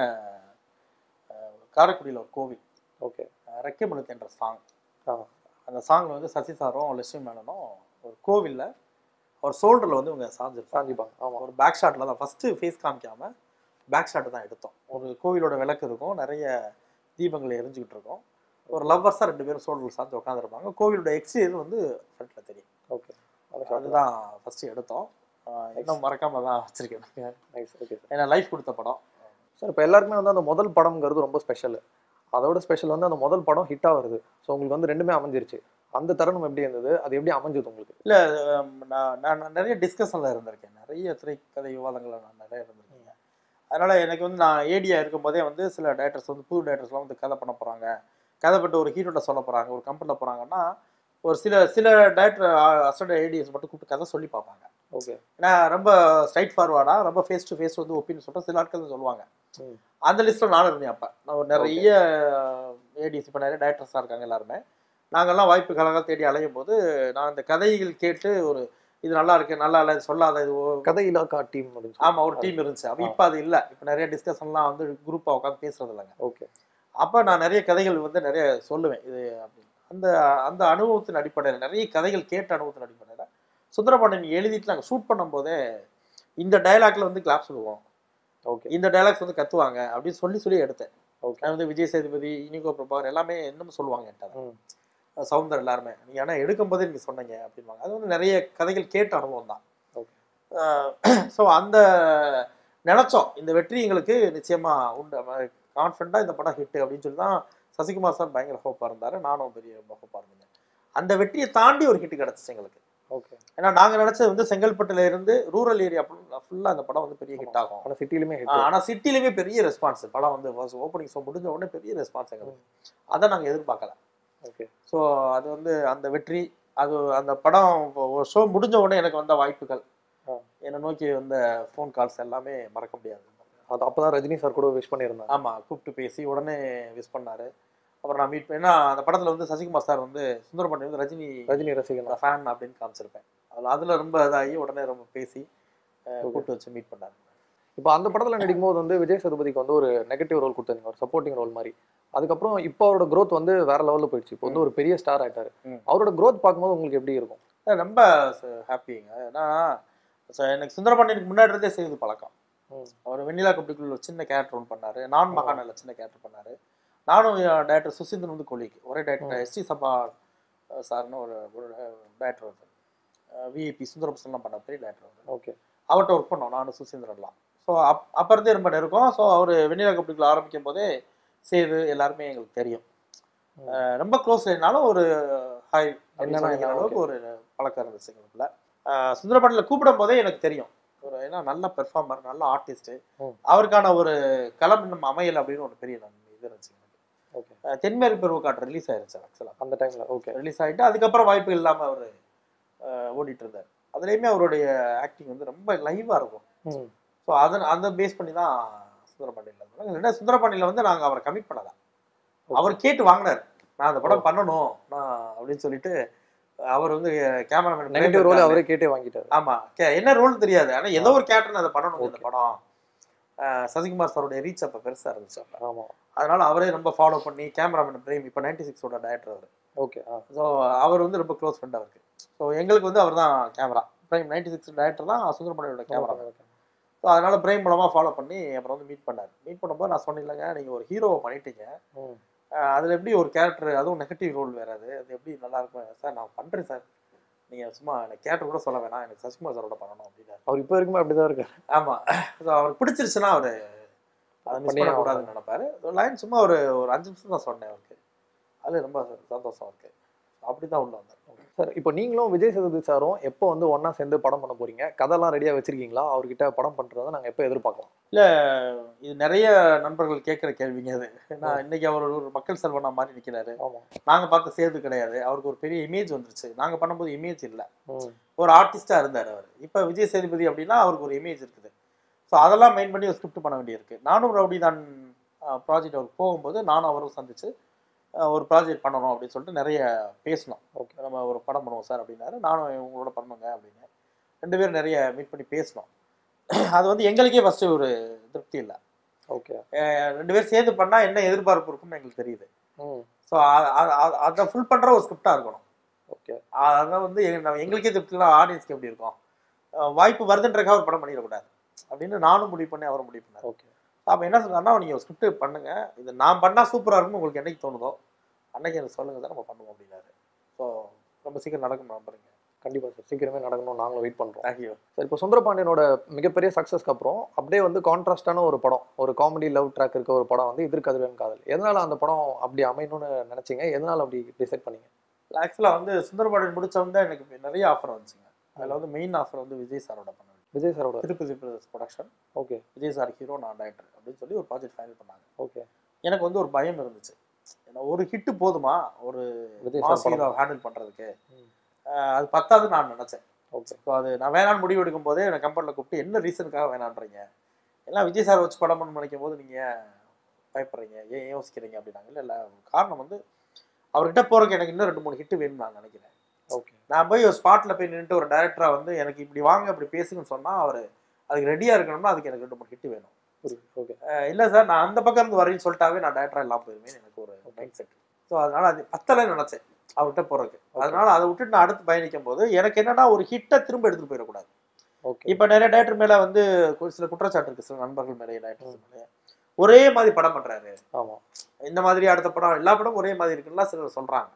அஹ், காரைக்குடியில் ஒரு கோவில் ஓகே அஹ், ரெக்கைமலுக்கு என்ற சாங் ஆ அந்த சாங்கில் வந்து சசி சாரும் லட்சுமி மேனனும் ஒரு கோவிலில் ஒரு ஷோல்டரில் வந்து இவங்க சாஞ்சிருப்பாங்க சாஞ்சிப்பாங்க ஆமாம் ஒரு பேக் ஷாட்டில் தான் ஃபஸ்ட்டு ஃபேஸ் காமிக்காம பேக் ஷாட்டு தான் எடுத்தோம் ஒரு கோவிலோட விளக்கு இருக்கும் நிறைய தீபங்கள் எரிஞ்சுக்கிட்டு இருக்கும் ஒரு லவ்வர்ஸாக ரெண்டு பேரும் ஷோல்டரில் சாஞ்சு உட்காந்துருப்பாங்க கோவிலோட எக்ஸ்டீரியர் வந்து ஃப்ரண்ட்டில் தெரியும் ஓகே அந்த ஷாட் அதுதான் ஃபஸ்ட்டு எடுத்தோம் அஹ், இன்னும் மறக்காம தான் வச்சிருக்கேன் நைஸ் ஓகே சார் ஏன்னா லைஃப் கொடுத்த படம் சார் இப்போ எல்லாருக்குமே வந்து அந்த முதல் படம்ங்கிறது ரொம்ப ஸ்பெஷல் அதோட ஸ்பெஷல் வந்து அந்த முதல் படம் ஹிட்டாக வருது ஸோ உங்களுக்கு வந்து ரெண்டுமே அமைஞ்சிருச்சு அந்த தருணம் எப்படி இருந்தது அது எப்படி அமைஞ்சது உங்களுக்கு இல்லை நான் நான் நிறைய டிஸ்கஷனில் இருந்திருக்கேன் நிறைய திரைக்கதை விவாதங்களில் நான் நிறைய இருந்திருக்கேன் அதனால எனக்கு வந்து நான் ஏடியா இருக்கும்போதே வந்து சில டேரக்டர்ஸ் வந்து புது டேரக்டர்ஸ்லாம் வந்து கதை பண்ண போகிறாங்க கதை பட்டு ஒரு ஹீரோட்ட சொல்ல போகிறாங்க ஒரு கம்பெனியில் போகிறாங்கன்னா ஒரு சில சில டேரக்டர் அசட் ஏடிஎஸ் மட்டும் கூப்பிட்டு கதை சொல்லி பார்ப்பாங்க ஓகே ஏன்னா ரொம்ப ஸ்ட்ரைட் ஃபார்வர்டாக ரொம்ப ஃபேஸ் டு ஃபேஸ் வந்து ஒப்பீனியன் சொல்லிட்டு சில ஆட்கள் சொல்லுவாங்க ம். அந்த லிஸ்ட்டில் நானும் இருந்தேன் அப்போ நான் ஒரு நிறைய ஏடிஎஸ் இப்போ நிறைய டேரக்டர்ஸாக இருக்காங்க எல்லாருமே நாங்கள்லாம் வாய்ப்பு கழகம் தேடி அலையும் போது நான் அந்த கதைகள் கேட்டு ஒரு இது நல்லா இருக்கு நல்லா இல்லை இது சொல்லாத இது ஓ- கதை இலாக்கா டீம் அப்படின்னு சொல்லி. ஆமா ஒரு டீம் இருந்துச்சு அப்போ இப்போ அது இல்லை இப்போ நிறைய டிஸ்கஷன்லாம் வந்து குரூப்பாக உட்காந்து பேசுறது இல்லைங்க ஓகே அப்போ நான் நிறைய கதைகள் வந்து நிறைய சொல்லுவேன் இது அப்படின்னு அந்த அந்த அனுபவத்தின் அடிப்படையில் நிறைய கதைகள் கேட்ட அனுபவத்தின் அடிப்படையில் சுந்தரபாண்டியன் எழுதிட்டு நாங்கள் ஷூட் பண்ணும்போதே இந்த டயலாக்ல வந்து கிளாப் சொல்லுவோம் ஓகே இந்த டைலாக்ஸ் வந்து கத்துவாங்க அப்படின்னு சொல்லி சொல்லி எடுத்தேன் ஓகே நான் வந்து விஜய் சேதுபதி இனிகோ பிரபாகர் எல்லாமே இன்னும் சொல்லுவாங்க என்கிட்ட ம் சவுந்தர் எல்லாருமே நீங்க ஆனா எடுக்கும்போதே நீங்க சொன்னீங்க அப்படின்வாங்க அது வந்து நிறைய கதைகள் கேட்ட அனுபவம் தான் Okay. ஸோ அந்த நினைச்சோம் இந்த வெற்றி எங்களுக்கு நிச்சயமா உண்டு கான்ஃபிடண்டா இந்த படம் ஹிட் அப்படின்னு சொல்லி தான் சசிகுமார் சார் பயங்கர ஹோப்பா இருந்தாரு நானும் பெரிய ஹோப்பா இருந்தேன் அந்த வெற்றியை தாண்டி ஒரு ஹிட் கிடைச்சிச்சு எங்களுக்கு ஓகே ஏன்னா நாங்க நினைச்சது வந்து செங்கல்பட்டுல இருந்து ரூரல் ஏரியா ஃபுல்லா அந்த படம் வந்து பெரிய ஹிட் ஆகும் ஆனா சிட்டிலுமே ஹிட் ஆஹ் ஆனா சிட்டிலுமே பெரிய ரெஸ்பான்ஸ் படம் வந்து ஓப்பனிங் ஷோ முடிஞ்ச உடனே பெரிய ரெஸ்பான்ஸ் எங்களுக்கு அதை நாங்க எதிர்பார்க்கல ஓகே ஸோ அது வந்து அந்த வெற்றி அது அந்த படம் ஒரு ஷோ முடிஞ்ச உடனே எனக்கு வந்த வாய்ப்புகள் ஆ. என்னை நோக்கி வந்த ஃபோன் கால்ஸ் எல்லாமே மறக்க முடியாது அது அப்பதான் ரஜினி சார் கூட விஷ் பண்ணியிருந்தாங்க ஆமா கூப்பிட்டு பேசி உடனே விஷ் பண்ணாரு அப்புறம் நான் மீட் ஏன்னா அந்த படத்துல வந்து சசிகுமார் சார் வந்து சுந்தரபாண்டி வந்து ரஜினி ரஜினி ரசிகன் ஃபேன் அப்படின்னு காமிச்சிருப்பேன் அதுல அதுல ரொம்ப இதாகி உடனே ரொம்ப பேசி அஹ், கூப்பிட்டு வச்சு மீட் பண்ணாரு இப்போ அந்த படத்துல நடிக்கும் போது வந்து விஜய் சேதுபதிக்கு வந்து ஒரு நெகட்டிவ் ரோல் கொடுத்தாங்க ஒரு சப்போர்ட்டிங் ரோல் மாதிரி அதுக்கப்புறம் இப்போ அவரோட growth வந்து வேற லெவல்ல போயிடுச்சு இப்போ வந்து ஒரு பெரிய ஸ்டார் ஆயிட்டாரு ம். அவரோட growth பார்க்கும்போது உங்களுக்கு எப்படி இருக்கும் அஹ் ரொம்ப ஹாப்பிங்க ஏன்னா so எனக்கு சுந்தரபாண்டியனுக்கு முன்னாடி இருந்தே செய்து பழக்கம் ம். அவர் வெண்ணிலா கம்பெனிக்குள்ள ஒரு சின்ன கேரக்டர் ஒன்று பண்ணாரு நான் மகானில் சின்ன கேரக்டர் பண்ணாரு நானும் டேரக்டர் சுசீந்திரன் வந்து கொலிக்கு ஒரே டேரக்டர் எஸ்டி சபா அஹ், சார்னு ஒரு ஒரு டேரக்டர் வந்து விஐபி சுந்தரபுசன்லாம் பண்ண பெரிய டேரக்டர் வந்து ஓகே அவர்கிட்ட ஒர்க் பண்ணோம் நானும் சுசீந்திரன்லாம் ஸோ அப் அப்போ இருந்தே ரொம்ப நெருக்கம் ஸோ அவர் வெண்ணிலா கம்பெனிக்குள்ள ஆரம்பிக்கும் போதே சேது எல்லாருமே எங்களுக்கு தெரியும் ம். அஹ், ரொம்ப க்ளோஸ் இல்லைனாலும் ஒரு ஹாய் என்னன்னா அப்படிங்கிற என்ன, அளவுக்கு ஒரு பழக்கம் இருந்துச்சு எங்களுக்குள்ள அஹ், சுந்தரபாண்டியில் கூப்பிடும் போதே எனக்கு தெரியும் ஒரு ஏன்னா நல்ல பெர்ஃபார்மர் நல்ல ஆர்டிஸ்ட் ம். அவருக்கான ஒரு களம் இன்னும் அமையல் அப்படின்னு ஒரு பெரிய நன்மை இது இருந்துச்சு எனக்கு ஓகே அஹ், தென்மேற்கு பெருவக்காட்டு ரிலீஸ் ஆயிருச்சு ஆக்சுவலாக அந்த டைம்ல ஓகே ரிலீஸ் ஆகிட்டு அதுக்கப்புறம் வாய்ப்பு இல்லாமல் அவர் ஓடிட்டு இருந்தார் அதுலேயுமே அவருடைய ஆக்டிங் வந்து ரொம்ப லைவாக இருக்கும் ம் ஸோ அதை அந்த பேஸ் பண்ணி தான் சுந்தரபாண்டியில் இருந்தாங்க இல்லைன்னா சுந்தரபாண்டியில் வந்து நாங்கள் அவரை கமிட் பண்ணல அவர் கேட்டு வாங்கினார் நான் அந்த படம் பண்ணணும் நான் அப்படின்னு சொல்லிட்டு அவர் வந்து கேமராமேன் நெகட்டிவ் ரோல் அவரே கேட்டே வாங்கிட்டாரு ஆமா கே- என்ன ரோல் தெரியாது ஆனா ஏதோ ஒரு கேரக்டர் அதை பண்ணணும் இந்த படம் அஹ் சசிகுமார் சாரோட ரீச் அப்ப பெருசா இருந்துச்சு அப்ப ஆமா அதனால அவரே ரொம்ப ஃபாலோ பண்ணி கேமராமேன் பிரேம் இப்போ நைன்டி சிக்ஸோட டேரக்டர் அவர் ஓகே ஆ ஸோ அவர் வந்து ரொம்ப க்ளோஸ் ஃப்ரெண்ட் அவருக்கு ஸோ எங்களுக்கு வந்து அவர் தான் camera Prem ninety six director தான் சுந்தரபாண்டியோட கேமரா ஸோ அதனால பிரைம் மூலமாக ஃபாலோ பண்ணி அப்புறம் வந்து மீட் பண்ணார் மீட் பண்ணும்போது நான் சொன்னேன் இல்லைங்க நீங்கள் ஒரு ஹீரோவை பண்ணிட்டீங்க ம். அஹ் அதுல எப்படி ஒரு கேரக்டர் அதுவும் நெகட்டிவ் ரோல் வேற அது அது எப்படி நல்லா இருக்கும் சார் நான் பண்றேன் சார் நீங்க சும்மா எனக்கு கேரக்டர் கூட சொல்ல வேணாம் எனக்கு சசிகுமார் சாரோட பண்ணணும் அப்படின்னாரு அவர் இப்போ வரைக்கும் அப்படிதான் இருக்காரு ஆமா ஸோ அவருக்கு பிடிச்சிருச்சுன்னா அவரு அதை மிஸ் பண்ணியே பண்ணக்கூடாதுன்னு நினைப்பாரு லைன் சும்மா ஒரு ஒரு அஞ்சு நிமிஷம் தான் சொன்னேன் அவருக்கு அது ரொம்ப சந்தோஷம் இருக்கு அப்படிதான் உள்ள வந்தார் சார் இப்போ நீங்களும் விஜய் சேதுபதி சாரும் எப்போ வந்து ஒண்ணா சேர்ந்து படம் பண்ண போறீங்க கதைலாம் ரெடியா வச்சிருக்கீங்களா அவர்கிட்ட படம் பண்றதை நாங்க எப்போ எதிர்பார்க்கலாம் இது நிறைய நண்பர்கள் கேட்குற கேள்விங்க அது நான் இன்னைக்கு அவர் ஒரு மக்கள் செல்வனா மாதிரி நிக்கிறாரு ஆமா நாங்க பார்த்த சேது கிடையாது அவருக்கு ஒரு பெரிய இமேஜ் வந்துருச்சு நாங்க பண்ணும்போது இமேஜ் இல்லை ம். ஒரு ஆர்டிஸ்டா இருந்தார் அவர் இப்போ விஜய் சேதுபதி அப்படின்னா அவருக்கு ஒரு இமேஜ் இருக்குது ஸோ அதெல்லாம் மெயின் பண்ணி ஒரு ஸ்கிரிப்ட் பண்ண வேண்டியிருக்கு நானும் ரவுடி தான் ப்ராஜெக்ட் அவருக்கு போகும்போது நானும் அவரும் சந்திச்சு அஹ், ஒரு ப்ராஜெக்ட் பண்ணணும் அப்படின்னு சொல்லிட்டு நிறைய பேசணும் ஓகே நம்ம ஒரு படம் பண்ணுவோம் சார் அப்படின்னாரு நானும் உங்களோட பண்ணுங்க அப்படின்னு ரெண்டு பேரும் நிறைய மீட் பண்ணி பேசணும் அது வந்து எங்களுக்கே ஃபர்ஸ்ட் ஒரு திருப்தி இல்லை ஓகே ரெண்டு பேரும் சேர்ந்து பண்ணா என்ன எதிர்பார்ப்பு இருக்கும்னு எங்களுக்கு தெரியுது ம் ஸோ அதை ஃபுல் பண்ற ஒரு ஸ்கிரிப்டா இருக்கணும் ஓகே அதான் வந்து எங்க- நம்ம எங்களுக்கே திருப்திலாம் ஆடியன்ஸ்க்கு எப்படி இருக்கும் அஹ் வாய்ப்பு வருதுன்றக்காக ஒரு படம் பண்ணிடக்கூடாது அப்படின்னு நானும் முடிவு பண்ணி அவரும் முடிவு பண்ணார் ஓகே அப்போ என்ன சொன்னார்னா நீங்கள் ஒரு ஸ்கிரிப்ட் பண்ணுங்க இது நான் பண்ணா சூப்பரா இருக்கும் உங்களுக்கு என்னைக்கு தோணுதோ அன்னைக்கு எனக்கு சொல்லுங்க சார் நம்ம பண்ணுவோம் அப்படின்னாரு ஸோ ரொம்ப சீக்கிரம் நடக்கும் நம்புறீங்க கண்டிப்பா சார் சீக்கிரமே நடக்கணும் நாங்களும் வெயிட் பண்றோம் தேங்க்யூ சார் இப்போ சுந்தரபாண்டியனோட மிகப்பெரிய சக்ஸஸ்க்கு அப்புறம் அப்படியே வந்து கான்ட்ராஸ்டான ஒரு படம் ஒரு காமெடி லவ் ட்ராக் இருக்க ஒரு படம் வந்து எதிர்கதிரவன் காதல் எதனால அந்த படம் அப்படி அமையணும்னு நினைச்சீங்க எதனால அப்படி டிசைட் பண்ணீங்க ஆக்சுவலாக வந்து சுந்தரபாண்டியன் முடிச்ச வந்து எனக்கு நிறைய ஆஃபர் வந்துச்சுங்க அதில் வந்து மெயின் ஆஃபர் வந்து விஜய் சாரோட பண்ண விஜய் சாரோட Tirupathi production okay Vijay sir hero நான் டைரக்டர் அப்படின்னு சொல்லி ஒரு ப்ராஜெக்ட் ஃபைனல் பண்ணாங்க ஓகே எனக்கு வந்து ஒரு பயம் இருந்துச்சு ஏன்னா ஒரு ஹிட்டு போதுமா ஒரு விஜய் சார் மாஸ் படம். ஹீரோ ஹேண்டில் பண்றதுக்கு ம். அஹ் அது பத்தாது நான் நினைச்சேன் ஓகே ஸோ அது நான் வேணான்னு முடிவு எடுக்கும் போதே எனக்கு கம்பெனியில் கூப்பிட்டு என்ன ரீசனுக்காக வேணான்றீங்க எல்லாம் விஜய் சார் வச்சு படம் பண்ணணும்னு நினைக்கும் போது நீங்க ஏன் பயப்படுறீங்க ஏன் யோசிக்கிறீங்க அப்படின்னாங்க இல்லை இல்லை காரணம் வந்து அவர்கிட்ட போறதுக்கு எனக்கு இன்னும் ரெண்டு மூணு ஹிட் வேணும்னு நான் நினைக்கிறேன் ஓகே நான் போய் ஒரு ஸ்பாட்ல போய் நின்னுட்டு ஒரு டைரக்டரா வந்து எனக்கு இப்படி வாங்க இப்படி பேசுங்கன்னு சொன்னா அவர் அதுக்கு ரெடியா இருக்கணும்னா அதுக்கு எனக்கு ரெண்டு மூணு ஹிட் வேணும் புரியுது ஓகே அஹ் இல்ல சார் நான் அந்த பக்கம் இருந்து வரேன்னு சொல்லிட்டாவே நான் டேரக்டரா இல்லாம போயிருவேன் எனக்கு ஒரு மைண்ட் செட் ஸோ அதனால அது பத்தலைன்னு நினைச்சேன் அவர்கிட்ட போறதுக்கு அதனால அதை விட்டுட்டு நான் அடுத்து பயணிக்கும் போது எனக்கு என்னன்னா ஒரு ஹிட்டை திரும்ப எடுத்துட்டு போயிடக்கூடாது ஓகே இப்ப நிறைய டேரக்டர் மேல வந்து ஒரு சில குற்றச்சாட்டு இருக்கு சில நண்பர்கள் மேலே டேரக்டர்ஸ் மேலே ஒரே மாதிரி படம் பண்றாரு ஆமா இந்த மாதிரி அடுத்த படம் எல்லா படமும் ஒரே மாதிரி இருக்குன்னா சிலர் சொல்றாங்க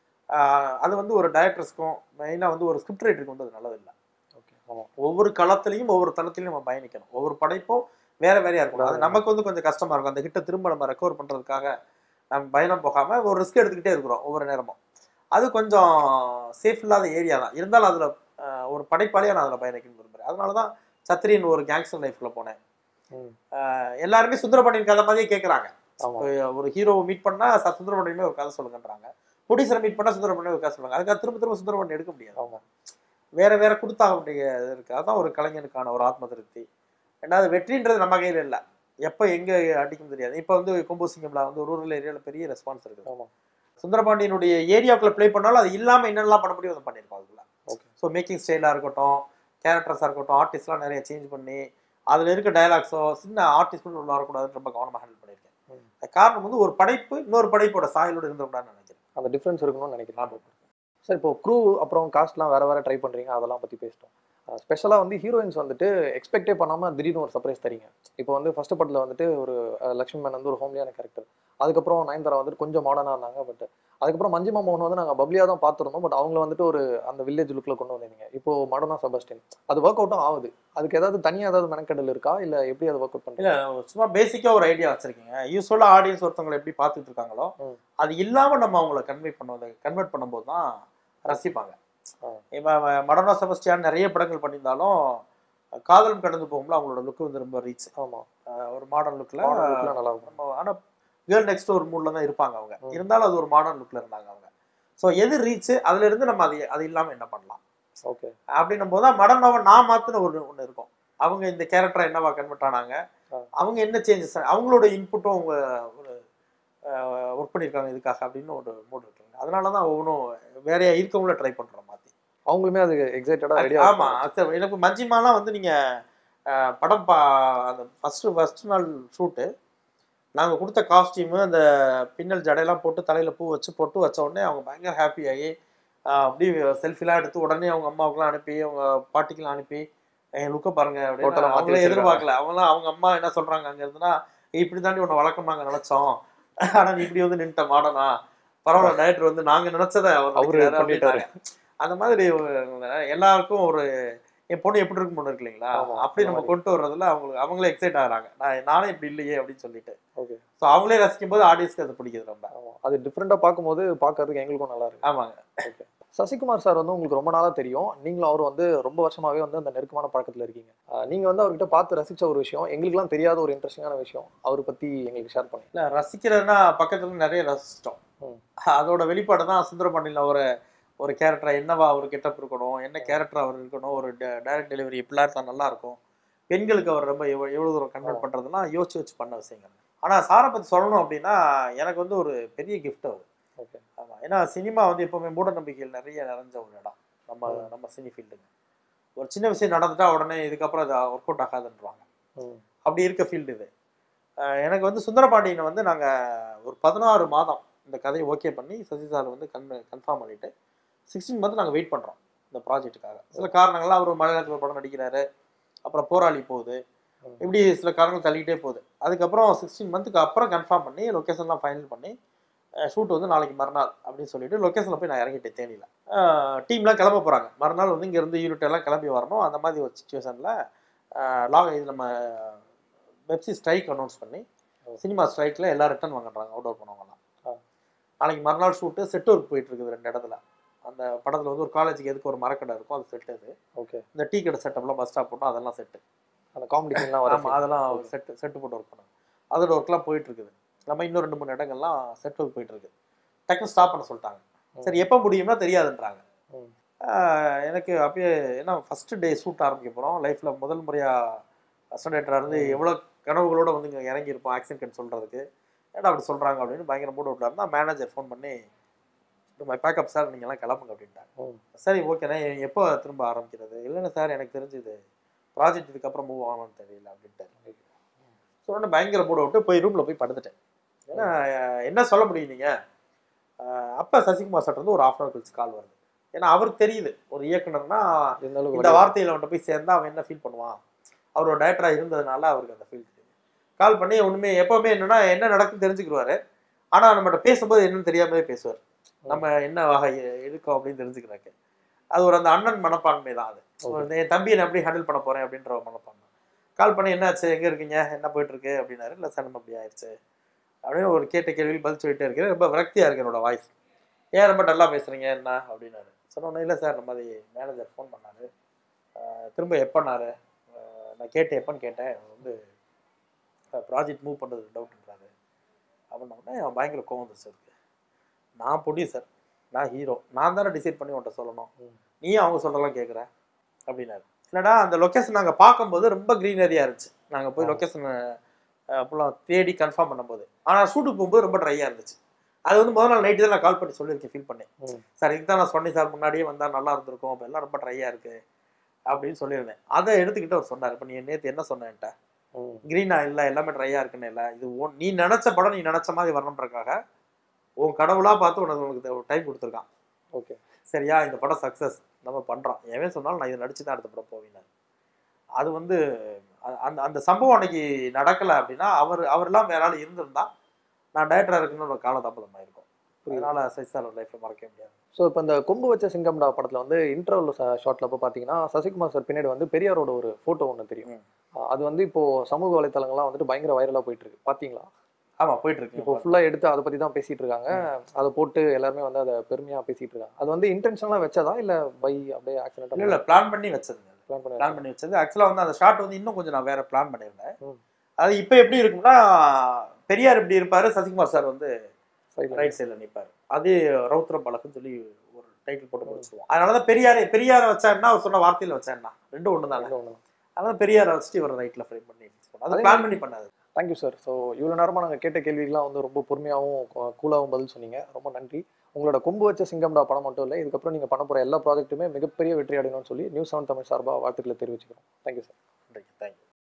ஆஹ் அது வந்து ஒரு டைரக்டர்ஸ்க்கும் மெயினாக வந்து ஒரு ஸ்கிரிப்ட் ரைட்டருக்கு வந்து அது நல்லதில்லை ஓகே ஆமா ஒவ்வொரு களத்துலையும் ஒவ்வொரு தளத்திலையும் நம்ம பயணிக்கணும் ஒவ்வொரு படைப்பும் வேற வேறையா இருக்கணும் அது நமக்கு வந்து கொஞ்சம் கஷ்டமா இருக்கும் அந்த கிட்ட திரும்ப நம்ம ரெக்கவர் பண்றதுக்காக நம்ம பயணம் போகாம ஒரு ரிஸ்க் எடுத்துக்கிட்டே இருக்கிறோம் ஒவ்வொரு நேரமும் அது கொஞ்சம் சேஃப் இல்லாத ஏரியா தான் இருந்தாலும் அதுல ஆஹ், ஒரு படைப்பாளியா நான் அதுல பயணிக்கணும்னு விரும்புறேன் அதனால தான் சத்திரியின் ஒரு கேங்ஸ்டர் லைஃப்ல போனேன் ம் ஆஹ், எல்லாருமே சுந்தரபாண்டியன் கதை மாதிரியே கேட்குறாங்க ஆமா ஒரு ஹீரோவை மீட் பண்ணா ச- சுந்தரபாண்டியமே ஒரு கதை சொல்லுங்கன்றாங்க ப்ரொடியூசரை மீட் பண்ணா சுந்தரபாண்டியன் ஒரு கதை சொல்லுவாங்க அதுக்காக திரும்ப திரும்ப சுந்தரபாண்டியன் எடுக்க முடியாது ஆமா வேற வேற கொடுத்தாக வேண்டிய இது இருக்கு அதான் ஒரு கலைஞனுக்கான ஒரு ஆத்ம திருப்தி ரெண்டாவது வெற்றின்றது நம்ம கையில இல்ல எப்ப எங்க அடிக்கும் தெரியாது இப்ப வந்து கொம்பு சிங்கம்ல வந்து ஒரு ரூரல் ஏரியால பெரிய ரெஸ்பான்ஸ் இருக்குது ஆமா சுந்தரபாண்டியனுடைய ஏரியாக்குள்ள ப்ளே பண்ணாலும் அது இல்லாம என்னெல்லாம் பண்ண முடியும் அதை பண்ணியிருக்கோம் அதுக்குள்ள ஓகே ஸோ மேக்கிங் ஸ்டைலாக இருக்கட்டும் கேரக்டர்ஸாக இருக்கட்டும் ஆர்டிஸ்ட்லாம் நிறைய சேஞ்ச் பண்ணி அதில் இருக்க டயலாக்ஸோ சின்ன ஆர்டிஸ்ட் கூட உள்ள வரக்கூடாதுன்னு ரொம்ப கவனமாக ஹேண்டில் பண்ணியிருக்கேன் ம். அது காரணம் வந்து ஒரு படைப்பு இன்னொரு படைப்போட சாயலோட இருந்துக்கூடாதுன்னு நினைக்கிறேன் அந்த டிஃப்ரென்ஸ் இருக்கணும்னு நினைக்கிறேன் சார் இப்போ க்ரூ அப்புறம் காஸ்ட்லாம் வேற வேற ட்ரை பண்றீங்க அதெல்லாம் பத்தி பேசிட்டோம் ஸ்பெஷலாக வந்து ஹீரோயின்ஸ் வந்துட்டு எக்ஸ்பெக்டே பண்ணாம திடீர்னு ஒரு சர்ப்ரைஸ் தரீங்க இப்போ வந்து ஃபர்ஸ்ட் படத்தில் வந்துட்டு ஒரு அஹ், லக்ஷ்மி மேன் வந்து ஒரு ஹோம்லியான கேரக்டர் அதுக்கப்புறம் நயன்தாரா வந்துட்டு கொஞ்சம் மாடர்னாக இருந்தாங்க பட் அதுக்கப்புறம் மஞ்சிமா மோகன் வந்து நாங்கள் பப்ளியாக தான் பார்த்துருந்தோம் பட் அவங்கள வந்துட்டு ஒரு அந்த வில்லேஜ் லுக்கில் கொண்டு வந்தீங்க இப்போ மடனா செபஸ்டின் அது ஒர்க் அவுட்டும் ஆகுது அதுக்கு ஏதாவது தனியாக ஏதாவது மெனக்கெடல் இருக்கா இல்லை எப்படி அதை ஒர்க் அவுட் பண்ணுறீங்க இல்லை சும்மா பேசிக்காக ஒரு ஐடியா வச்சிருக்கீங்க யூஸ்வலாக ஆடியன்ஸ் ஒருத்தவங்களை எப்படி பார்த்துட்டு இருக்காங்களோ ம். அது இல்லாமல் நம்ம அவங்கள கன்வே பண்ணுவது கன்வெர்ட் பண்ணும்போது தான் ரசிப்பாங்க ஆ. இப்போ மடனா செபஸ்டியான் நிறைய படங்கள் பண்ணியிருந்தாலும் காதலும் கடந்து போகும்போது அவங்களோட லுக் வந்து ரொம்ப ரீச் ஆமாம் ஒரு மாடர்ன் லுக்கில் நல்லா இருக்கும் நம்ம ஆனா கேர்ள் நெக்ஸ்ட் ஒரு மூட்ல தான் இருப்பாங்க அவங்க ம். இருந்தாலும் அது ஒரு மாடர்ன் லுக்ல இருந்தாங்க அவங்க ஸோ எது ரீச் அதுல இருந்து நம்ம அது அது இல்லாம என்ன பண்ணலாம் ஓகே அப்படின்னும் போது தான் மடனாவை நான் மாத்தின ஒரு ஒண்ணு இருக்கும் அவங்க இந்த கேரக்டரை என்னவா கன்வெர்ட் ஆனாங்க ஆ. அவங்க என்ன சேஞ்சஸ் அவங்களோட இன்புட்டும் அவங்க ஒரு ஒர்க் பண்ணியிருக்காங்க இதுக்காக அப்படின்னு ஒரு மூட் இருக்குங்க அதனால தான் ஒவ்வொன்றும் வேறையா இருக்கவங்கள ட்ரை பண்றோம் மாத்தி அவங்களுமே அது எக்ஸைட்டடாக ரெடி ஆமா அது எனக்கு மஞ்சிமாலாம் வந்து நீங்க அஹ், படம் பா அந்த ஃபர்ஸ்ட் ஃபர்ஸ்ட் நாள் ஷூட்டு நாங்க கொடுத்த காஸ்டியூமு அந்த பின்னல் ஜடையெல்லாம் போட்டு தலையில பூ வச்சு பொட்டு வச்ச உடனே அவங்க பயங்கர ஹாப்பி ஆகி ஆஹ் அப்படி செல்ஃபிலாம் எடுத்து உடனே அவங்க அம்மாவுக்குலாம் அனுப்பி அவங்க பாட்டிக்கெல்லாம் அனுப்பி என் லுக்க பாருங்க Total அப்படின்னு ஆ மாத்தி அவங்களே வச்சிருக்காங்க. எதிர்பார்க்கல அவங்களாம் அவங்க அம்மா என்ன சொல்றாங்க அங்க இருந்துன்னா இப்படி தாண்டி உன்னை வளர்க்கணும் நாங்க நினைச்சோம் ஆனா நீ இப்படி வந்து நின்ட்ட மாடனா பரவாயில்ல டைரக்டர் வந்து நாங்க நினைச்சதை அவர் அவரு நினைக்கிறாரு பண்ணிட்டாரு. அப்படின்னாங்க. அந்த மாதிரி ஒரு எல்லாருக்கும் ஒரு என் பொண்ணு எப்படி இருக்கும் பொண்ணு இருக்கு இல்லைங்களா ஆமா, அப்படி அந்த நம்ம மாதிரி. கொண்டு வர்றதுல அவங்களுக்கு அவங்களே எக்ஸைட் ஆகுறாங்க நான் நானே இப்படி இல்லையே அப்படின்னு சொல்லிட்டு ஓகே ஸோ அவங்களே ரசிக்கும் போது ஆடியன்ஸ்க்கு அது பிடிக்குது ரொம்ப ஆமா அது டிஃப்ரெண்டா பார்க்கும்போது பார்க்கறதுக்கு எங்களுக்கும் நல்லா இருக்கு ஆமாங்க ஓகே சசிகுமார் சார் வந்து உங்களுக்கு ரொம்ப நாளா தெரியும் நீங்களும் அவர் வந்து ரொம்ப வருஷமாவே வந்து அந்த நெருக்கமான பழக்கத்துல இருக்கீங்க ஆஹ் நீங்க வந்து அவர்கிட்ட பார்த்து ரசிச்ச ஒரு விஷயம் எங்களுக்குலாம் தெரியாத ஒரு இன்ட்ரெஸ்டிங்கான விஷயம் அவரை பத்தி எங்களுக்கு ஷேர் பண்ணுங்க இல்ல ரசிக்கிறதுனா பக்கத்துல நிறைய ரசிச்சிட்டோம் ம். அதோட வெளிப்பாடு தான் சுந்தரபாண்டியில ஒரு ஒரு கேரக்டர் என்னவா ஒரு கெட்டப் இருக்கணும் என்ன கேரக்டர் அவர் இருக்கணும் ஒரு டைரக்ட் டெலிவரி இப்படிலாம் இருந்தா நல்லா இருக்கும் பெண்களுக்கு அவர் ரொம்ப எவ்வளவு எவ்வளவு தூரம் கன்வெர்ட் பண்றதுலாம் யோசிச்சு வச்சு பண்ண விஷயங்கள் ஆனா சாரை பத்தி சொல்லணும் அப்படின்னா எனக்கு வந்து ஒரு பெரிய கிஃப்ட் அவர் ஓகே ஆமா ஏன்னா சினிமா வந்து எப்பவுமே மூட நம்பிக்கைகள் நிறைய நிறைஞ்ச ஒரு இடம் நம்ம ம். நம்ம சினி ஃபீல்டுங்க ஒரு சின்ன விஷயம் நடந்துட்டா உடனே இதுக்கப்புறம் அது ஒர்க் அவுட் ஆகாதுன்றாங்க அப்படி இருக்க ஃபீல்டு இது அஹ் எனக்கு வந்து சுந்தரபாண்டியனை வந்து நாங்கள் ஒரு பதினாறு மாதம் இந்த கதையை ஓகே பண்ணி சசி சார் வந்து கன் கன்ஃபார்ம் பண்ணிட்டு சிக்ஸ்டீன் மந்த் நாங்கள் வெயிட் பண்ணுறோம் இந்த ப்ராஜெக்ட்டுக்காக சில காரணங்கள்லாம் அவர் மலையாளத்தில் ஒரு படம் நடிக்கிறாரு அப்புறம் போராளி போகுது ம். இப்படி சில காரணங்கள் தள்ளிக்கிட்டே போகுது அதுக்கப்புறம் சிக்ஸ்டீன் மந்த்துக்கு அப்புறம் கன்ஃபார்ம் பண்ணி லொக்கேஷன்லாம் ஃபைனல் பண்ணி ஷூட் வந்து நாளைக்கு மறுநாள் அப்படின்னு சொல்லிட்டு லொக்கேஷனில் போய் நான் இறங்கிட்டேன் தேனியில் டீம்லாம் கிளம்ப போகிறாங்க மறுநாள் வந்து இங்கேருந்து யூனிட் எல்லாம் கிளம்பி வரணும் அந்த மாதிரி ஒரு சுச்சுவேஷனில் லாக் இது நம்ம வெப்சி ஸ்ட்ரைக் அனௌன்ஸ் பண்ணி சினிமா ஸ்ட்ரைக்கில் எல்லாம் ரிட்டர்ன் வாங்குறாங்க அவுட் டோர் பண்ணவங்கலாம் ஆ. நாளைக்கு மறுநாள் ஷூட்டு செட் ஒர்க் போயிட்டு இருக்குது ரெண்டு இடத்துல அந்த படத்தில் வந்து ஒரு காலேஜுக்கு எதுக்கு ஒரு மரக்கடை இருக்கும் அது செட்டு அது ஓகே இந்த டீ கடை செட்டப்லாம் பஸ் ஸ்டாப் போட்டோம் அதெல்லாம் செட்டு அந்த காம்படிஷன்லாம் வர ஆமாம் அதெல்லாம் செட்டு செட்டு போட்டு ஒர்க் பண்ணாங்க அதோட ஒர்க்லாம் போயிட்டு இருக்குது நம்ம இன்னும் ரெண்டு மூணு இடங்கள்லாம் செட் ஒர்க் போயிட்டு இருக்கு டக்குன்னு ஸ்டாப் பண்ண சொல்லிட்டாங்க ம். சரி எப்போ முடியும்னா தெரியாதுன்றாங்க ம். ஆஹ் எனக்கு அப்பயே ஏன்னா ஃபர்ஸ்ட் டே ஷூட் ஆரம்பிக்க போகிறோம் லைஃப்பில் முதல் முறையாக அசடேட்டராக இருந்து ம். எவ்வளோ கனவுகளோட வந்து இங்கே இறங்கியிருப்போம் ஆக்சிடென்ட் சொல்கிறதுக்கு ஏன்னா அப்படி சொல்கிறாங்க அப்படின்னு பயங்கர மூட் அவுட்ல இருந்தால் மேனேஜர் ஃபோன் பண்ணி மை பேக்கப் சார் நீங்கள்லாம் கிளம்புங்க அப்படின்ட்டாங்க ம். சரி ஓகேண்ணே எப்போ திரும்ப ஆரம்பிக்கிறது இல்லைண்ணே சார் எனக்கு தெரிஞ்சுது ப்ராஜெக்ட் இதுக்கப்புறம் மூவ் ஆகணும்னு தெரியல அப்படின்ட்டு சொன்ன பயங்கர மூட விட்டு போய் ரூமில் போய் படுத்துட்டேன் ஏன்னா அஹ், என்ன சொல்ல முடியும் நீங்கள் அப்போ சசிகுமார் சார் வந்து ஒரு ஆஃப் அன் கழிச்சு கால் வருது ஏன்னா அவருக்கு தெரியுது ஒரு இயக்குனர்னா இந்த அளவுக்கு இந்த வரையும். வார்த்தையில் அவன்கிட்ட போய் சேர்ந்தா அவன் என்ன ஃபீல் பண்ணுவான் அவரோட டேரக்டராக இருந்ததுனால அவருக்கு அந்த ஃபீல் தெரியுது கால் பண்ணி ஒன்றுமே எப்போவுமே என்னன்னா என்ன நடக்குன்னு தெரிஞ்சுக்கிடுவாரு ஆனால் நம்மகிட்ட பேசும்போது என்னன்னு தெரியாமலே பேசுவார் நம்ம என்ன வகை இருக்கோம் அப்படின்னு தெரிஞ்சுக்கிறாங்க அது ஒரு அந்த அண்ணன் மனப்பான்மை தான் அது Okay. என் தம்பியை நான் எப்படி ஹேண்டில் பண்ண போறேன் அப்படின்ற ஒரு மனப்பான்மை கால் பண்ணி என்னாச்சு எங்க இருக்கீங்க என்ன போயிட்டு இருக்கு அப்படின்னாரு இல்லை சார் நம்ம அப்படி ஆயிடுச்சு அப்படின்னு ஒரு கேட்ட கேள்வியில் பதில் சொல்லிட்டே இருக்கிறேன் ரொம்ப விரக்தியா இருக்கு என்னோட வாய்ஸ் ஏன் ரொம்ப டல்லா பேசுறீங்க என்ன அப்படின்னாரு சொன்னோன்னே இல்லை சார் இந்த மாதிரி மேனேஜர் ஃபோன் பண்ணாரு ஆஹ் திரும்ப எப்போனாரு நான் கேட்டேன் எப்போன்னு கேட்டேன் அவர் வந்து ப்ராஜெக்ட் மூவ் பண்ணுறது டவுட்ன்றாரு அப்படின்னோடனே அவன் பயங்கர கோவம் வந்துருச்சு அதுக்கு நான் ப்ரொடியூசர் நான் ஹீரோ நான் தானே டிசைட் பண்ணி உன்ட்ட சொல்லணும் ம். நீ அவங்க சொல்றலாம் கேட்குற அப்படின்னாரு இல்லைடா அந்த லொக்கேஷன் நாங்கள் பார்க்கும்போது ரொம்ப க்ரீனரியாக இருந்துச்சு நாங்கள் போய் ஆ. லொக்கேஷனை அப்போலாம் தேடி கன்ஃபார்ம் பண்ணும்போது ஆனால் ஷூட்டுக்கு போகும்போது ரொம்ப ட்ரையாக இருந்துச்சு அது வந்து முதல் நாள் நைட்டு தான் நான் கால் பண்ணி சொல்லியிருக்கேன் ஃபீல் பண்ணேன் ம். சார் இதுக்கு தான் நான் சொன்னேன் சார் முன்னாடியே வந்தால் நல்லா இருந்திருக்கும் இப்போ எல்லாம் ரொம்ப ட்ரையாக இருக்கு அப்படின்னு சொல்லியிருந்தேன் அதை எடுத்துக்கிட்டு அவர் சொன்னார் இப்போ நீ நேற்று என்ன சொன்னேன்ட்ட ம். க்ரீனா இல்லை எல்லாமே ட்ரையாக இருக்குன்னு இல்லை இது உன் நீ நினச்ச படம் நீ நினச்ச மாதிரி வரணுன்றக்காக உன் கடவுளாக பார்த்து உனக்கு உனக்கு டைம் கொடுத்துருக்கான் ஓகே சரியா இந்த படம் சக்ஸஸ் நம்ம பண்ணுறோம் எவன் சொன்னாலும் நான் இதை நடிச்சு தான் அடுத்த படம் போவேன் அது வந்து அ- அந்த அந்த சம்பவம் அன்னைக்கு நடக்கலை அப்படின்னா அவர் அவரெல்லாம் வேற ஆள் இருந்திருந்தா நான் டேரக்டராக இருக்குன்னு ஒரு காலதாமதம் ஆயிருக்கும் புரியுது. அதனால சசிசார் லைஃப்பில் மறக்க முடியாது ஸோ இப்போ இந்த கொம்பு வச்ச சிங்கம்டா படத்தில் வந்து இன்டர்வல் ஷார்ட்ல இப்போ பார்த்தீங்கன்னா சசிகுமார் சார் பின்னாடி வந்து பெரியாரோட ஒரு ஃபோட்டோ ஒன்று தெரியும் ம். அஹ் அது வந்து இப்போ சமூக வலைத்தளங்கள்லாம் வந்துட்டு பயங்கர வைரலாக போயிட்டு இருக்கு பார்த்தீங்களா ஆமாம் போயிட்டு இருக்கு இப்போ ஃபுல்லாக எடுத்து அதை பற்றி தான் பேசிட்டு இருக்காங்க அதை போட்டு எல்லாருமே வந்து அதை பெருமையாக பேசிட்டு இருக்காங்க அது வந்து இன்டென்ஷனலாக வச்சதா இல்லை பை அப்படியே இல்லை ஆக்சிடென்ட் இல்லை பிளான் பண்ணி வச்சதுங்க பிளான் பண்ணி பிளான் பண்ணி வச்சது ஆக்சுவலாக வந்து அந்த ஷாட் வந்து இன்னும் கொஞ்சம் நான் வேற பிளான் பண்ணியிருந்தேன் ம். அது இப்போ எப்படி இருக்கும்னா பெரியார் இப்படி இருப்பாரு சசிகுமார் சார் வந்து சைடில் ரைட் சைடில் நிற்பார் அது ரவுத்திரம் பழக்குன்னு சொல்லி ஒரு டைட்டில் போட்டு முடிச்சிருவோம் அதனால தான் பெரியாரை பெரியாரை வச்சாருன்னா அவர் சொன்ன வார்த்தையில வச்சாருன்னா ரெண்டும் ஒன்று தானே அதனால பெரியாரை வச்சுட்டு இவர் ரைட்டில் ஃப்ரேம் பண்ணி fix பண்ணோம். அது அதே பிளான் பண்ணி பண்ணாது தேங்க்யூ சார் ஸோ இவ்வளோ நேரமாக நாங்கள் கேட்ட கேள்விகள்லாம் வந்து ரொம்ப பொறுமையாகவும் கூலாகவும் பதில் சொன்னீங்க ரொம்ப நன்றி உங்களோட கொம்பு வச்ச சிங்கம்டா படம் மட்டும் இல்லை இதுக்கப்புறம் நீங்கள் பண்ண போகிற எல்லா ப்ராஜெக்ட்டுமே மிகப்பெரிய வெற்றி அடையணும்னு சொல்லி நியூஸ் செவன் தமிழ் சார்பாக வாழ்த்துக்களை தெரிவிச்சுக்கிறோம் தேங்க்யூ சார் நன்றி தேங்க்யூ